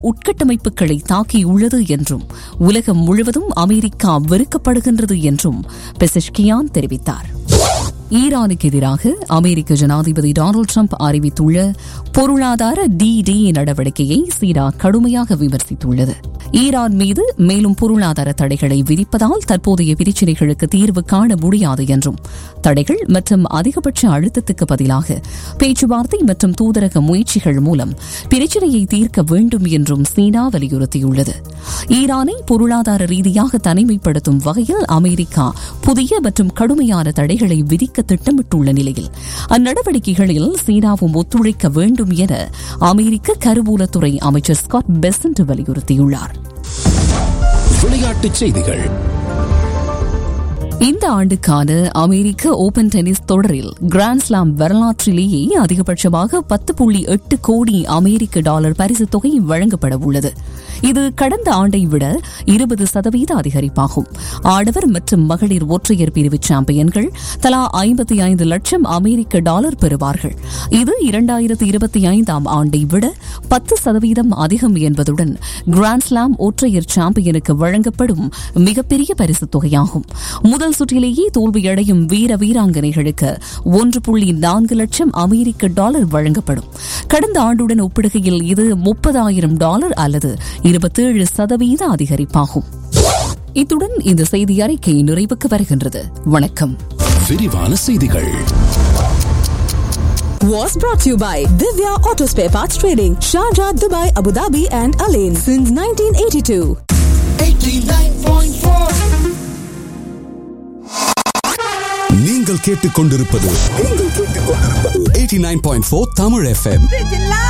உட்கட்டமைப்புகளை தாக்கியுள்ளது என்றும் உலகம் முழுவதும் அமெரிக்கா வெறுக்கப்படுகின்றது என்றும் பெசஷ்கியான் தெரிவித்தார் ஈரானுக்கு எதிராக அமெரிக்க ஜனாதிபதி டொனால்டு ட்ரம்ப் அறிவித்துள்ள பொருளாதார டி டி நடவடிக்கையை சீனா கடுமையாக விமர்சித்துள்ளது ஈரான் மீது மேலும் பொருளாதார தடைகளை விதிப்பதால் தற்போதைய பிரச்சினைகளுக்கு தீர்வு காண முடியாது என்றும் தடைகள் மற்றும் அதிகபட்ச அழுத்தத்துக்கு பதிலாக பேச்சுவார்த்தை மற்றும் தூதரக முயற்சிகள் மூலம் பிரச்சினையை தீர்க்க வேண்டும் என்றும் சீனா வலியுறுத்தியுள்ளது ஈரானை பொருளாதார ரீதியாக தனிமைப்படுத்தும் வகையில் அமெரிக்கா புதிய மற்றும் கடுமையான தடைகளை விதிக்க திட்டமிட்டுள்ள நிலையில் அந்நடவடிக்கைகளில் சீனாவும் ஒத்துழைக்க வேண்டும் என அமெரிக்க கருவூலத்துறை அமைச்சர் ஸ்காட் பெசன்ட் வலியுறுத்தியுள்ளார் விளையாட்டுச் செய்திகள் இந்த ஆண்டுக்கான அமெரிக்க ஓபன் டென்னிஸ் தொடரில் கிராண்ட்ஸ்லாம் வரலாற்றிலேயே அதிகபட்சமாக பத்து புள்ளி எட்டு கோடி அமெரிக்க டாலர் பரிசுத் தொகை வழங்கப்பட உள்ளது இது கடந்த ஆண்டை விட இருபது சதவீத அதிகரிப்பாகும் ஆடவர் மற்றும் மகளிர் ஒற்றையர் பிரிவு சாம்பியன்கள் தலா ஐம்பத்தி ஐந்து லட்சம் அமெரிக்க டாலர் பெறுவார்கள் இது இரண்டாயிரத்தி இருபத்தி ஐந்தாம் ஆண்டை விட பத்து சதவீதம் அதிகம் என்பதுடன் கிராண்ட்ஸ்லாம் ஒற்றையர் சாம்பியனுக்கு வழங்கப்படும் மிகப்பெரிய பரிசுத் தொகையாகும் முதல் சுற்றிலேயே தோல்வியடையும் வீர வீராங்கனைகளுக்கு ஒன்று புள்ளி நான்கு லட்சம் அமெரிக்க டாலர் வழங்கப்படும் கடந்த ஆண்டுடன் ஒப்பிடுகையில் இது முப்பதாயிரம் டாலர் அல்லது இருபத்தேழு சதவீத அதிகரிப்பாகும் இத்துடன் இந்த செய்தி அறிக்கை நிறைவுக்கு வருகின்றது வணக்கம் விரிவான செய்திகள் was brought to you by Divya Auto Spare Parts Trading, Sharjah, Dubai, Abu Dhabi, and Alain since 1982. நீங்கள் கேட்டுக்கொண்டிருப்பது 89.4 தமிழ் எஃப்எம்